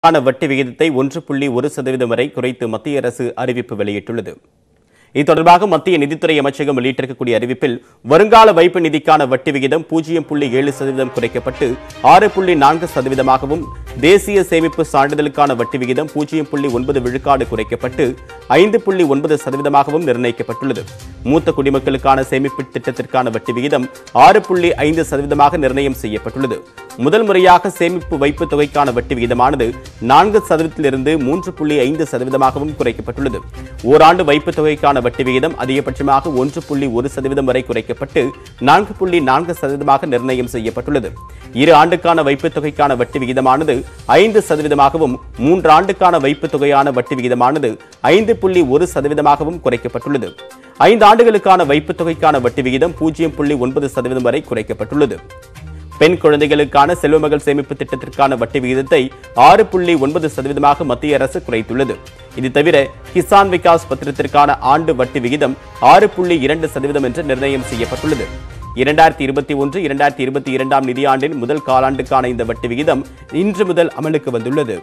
ஆன வட்டி விகிதத்தை ஒன்று புள்ளி ஒரு சதவீதம் வரை குறைத்து மத்திய அரசு அறிவிப்பு வெளியிட்டுள்ளது இது தொடர்பாக மத்திய நிதித்துறை அமைச்சகம் வெளியிட்டிருக்கக்கூடிய அறிவிப்பில் வருங்கால வைப்பு நிதிக்கான வட்டி விகிதம் பூஜ்ஜியம் புள்ளி ஏழு சதவீதம் குறைக்கப்பட்டு ஆறு புள்ளி நான்கு சதவீதமாகவும் தேசிய சேமிப்பு சான்றிதழுக்கான வட்டி விகிதம் பூஜ்ஜியம் புள்ளி ஒன்பது விழுக்காடு குறைக்கப்பட்டு ஐந்து புள்ளி ஒன்பது சதவீதமாகவும் நிர்ணயிக்கப்பட்டுள்ளது மூத்த குடிமக்களுக்கான சேமிப்பு திட்டத்திற்கான வட்டி விகிதம் ஆறு புள்ளி ஐந்து சதவீதமாக நிர்ணயம் செய்யப்பட்டுள்ளது முதல் முறையாக சேமிப்பு வைப்பு தொகைக்கான வட்டி விகிதமானது நான்கு சதவீதத்திலிருந்து மூன்று புள்ளி ஐந்து சதவீதமாகவும் குறைக்கப்பட்டுள்ளது ஓராண்டு வைப்பு தொகைக்கான வட்டி விகிதம் அதிகபட்சமாக ஒன்று புள்ளி ஒரு சதவீதம் வரை குறைக்கப்பட்டு நான்கு புள்ளி நான்கு சதவீதமாக நிர்ணயம் செய்யப்பட்டுள்ளது இரு ஆண்டுக்கான வைப்பு தொகைக்கான வட்டி விகிதமானது ஐந்து சதவீதமாகவும் மூன்று ஆண்டுக்கான வைப்பு தொகையான வட்டி விகிதமானது ஐந்து புள்ளி ஒரு சதவீதமாகவும் குறைக்கப்பட்டுள்ளது ஐந்து ஆண்டுகளுக்கான வைப்பு தொகைக்கான வட்டி விகிதம் பூஜ்ஜியம் புள்ளி ஒன்பது சதவீதம் வரை குறைக்கப்பட்டுள்ளது பெண் குழந்தைகளுக்கான செல்வமகள் சேமிப்பு திட்டத்திற்கான வட்டி விகிதத்தை ஆறு புள்ளி ஒன்பது சதவீதமாக மத்திய அரசு குறைத்துள்ளது இது தவிர கிசான் விகாஸ் பத்திரத்திற்கான ஆண்டு வட்டி விகிதம் ஆறு புள்ளி இரண்டு சதவீதம் என்று நிர்ணயம் செய்யப்பட்டுள்ளது இரண்டாயிரத்தி இருபத்தி ஒன்று இரண்டாயிரத்தி இருபத்தி இரண்டாம் நிதியாண்டின் முதல் காலாண்டுக்கான இந்த வட்டி விகிதம் இன்று முதல் அமலுக்கு வந்துள்ளது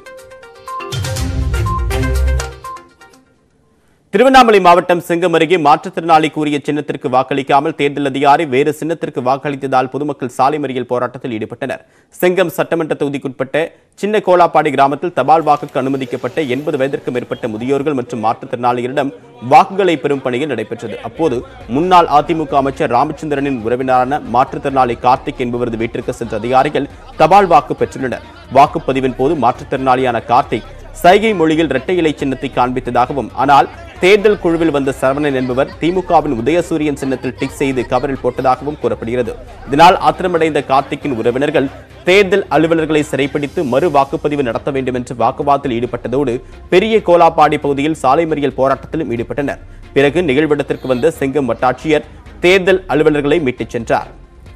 திருவண்ணாமலை மாவட்டம் சிங்கம் அருகே மாற்றுத்திறனாளி கூறிய சின்னத்திற்கு வாக்களிக்காமல் தேர்தல் அதிகாரி வேறு சின்னத்திற்கு வாக்களித்ததால் பொதுமக்கள் சாலை மறியல் போராட்டத்தில் ஈடுபட்டனர் சிங்கம் சட்டமன்ற தொகுதிக்குட்பட்ட சின்ன கோலாப்பாடி கிராமத்தில் தபால் வாக்குக்கு அனுமதிக்கப்பட்ட எண்பது வயதிற்கு மேற்பட்ட முதியோர்கள் மற்றும் மாற்றுத்திறனாளிகளிடம் வாக்குகளை பெறும் பணியில் நடைபெற்றது அப்போது முன்னாள் அதிமுக அமைச்சர் ராமச்சந்திரனின் உறவினரான மாற்றுத்திறனாளி கார்த்திக் என்பவரது வீட்டிற்கு சென்ற அதிகாரிகள் தபால் வாக்கு பெற்றுள்ளனர் வாக்குப்பதிவின் போது மாற்றுத்திறனாளியான கார்த்திக் சைகை மொழியில் இரட்டை இலை சின்னத்தை காண்பித்ததாகவும் ஆனால் தேர்தல் குழுவில் வந்த சரவணன் என்பவர் திமுகவின் உதயசூரியன் சின்னத்தில் டிக் செய்து கவரில் போட்டதாகவும் கூறப்படுகிறது இதனால் ஆத்திரமடைந்த கார்த்திக்கின் உறவினர்கள் தேர்தல் அலுவலர்களை சிறைப்பிடித்து மறு வாக்குப்பதிவு நடத்த வேண்டும் என்று வாக்குவாதத்தில் ஈடுபட்டதோடு பெரிய கோலாப்பாடி பகுதியில் சாலை மறியல் போராட்டத்திலும் ஈடுபட்டனர் பிறகு நிகழ்விடத்திற்கு வந்த செங்கம் வட்டாட்சியர் தேர்தல் அலுவலர்களை மீட்டுச் சென்றார்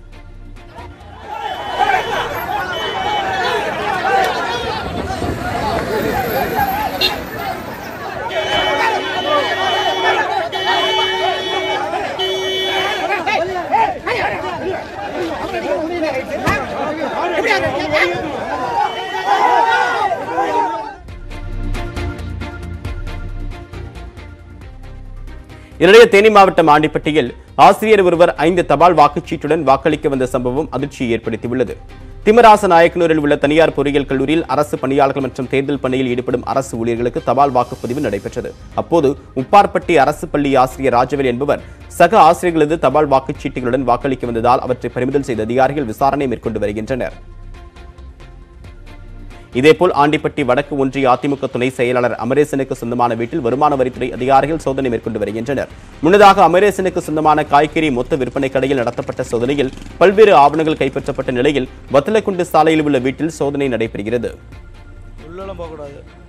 இதனிடையே தேனி மாவட்டம் ஆண்டிப்பட்டியில் ஆசிரியர் ஒருவர் ஐந்து தபால் வாக்குச்சீட்டுடன் வாக்களிக்க வந்த சம்பவம் அதிர்ச்சியை ஏற்படுத்தியுள்ளது திமராச நாயக்கனூரில் உள்ள தனியார் பொறியியல் கல்லூரியில் அரசு பணியாளர்கள் மற்றும் தேர்தல் பணியில் ஈடுபடும் அரசு ஊழியர்களுக்கு தபால் வாக்குப்பதிவு நடைபெற்றது அப்போது உப்பார்பட்டி அரசு பள்ளி ஆசிரியர் ராஜவேல் என்பவர் சக ஆசிரியர்களது தபால் வாக்குச்சீட்டுகளுடன் வாக்களிக்க வந்ததால் அவற்றை பறிமுதல் செய்த அதிகாரிகள் விசாரணை மேற்கொண்டு வருகின்றனர் இதேபோல் ஆண்டிப்பட்டி வடக்கு ஒன்றிய அதிமுக துணை செயலாளர் அமரேசனுக்கு சொந்தமான வீட்டில் வருமான வரித்துறை அதிகாரிகள் சோதனை மேற்கொண்டு வருகின்றனர் முன்னதாக அமரேசனுக்கு சொந்தமான காய்கறி மொத்த விற்பனை கடையில் நடத்தப்பட்ட சோதனையில் பல்வேறு ஆவணங்கள் கைப்பற்றப்பட்ட நிலையில் வத்தலக்குண்டு சாலையில் உள்ள வீட்டில் சோதனை நடைபெறுகிறது உள்ளெல்லாம் போகக்கூடாது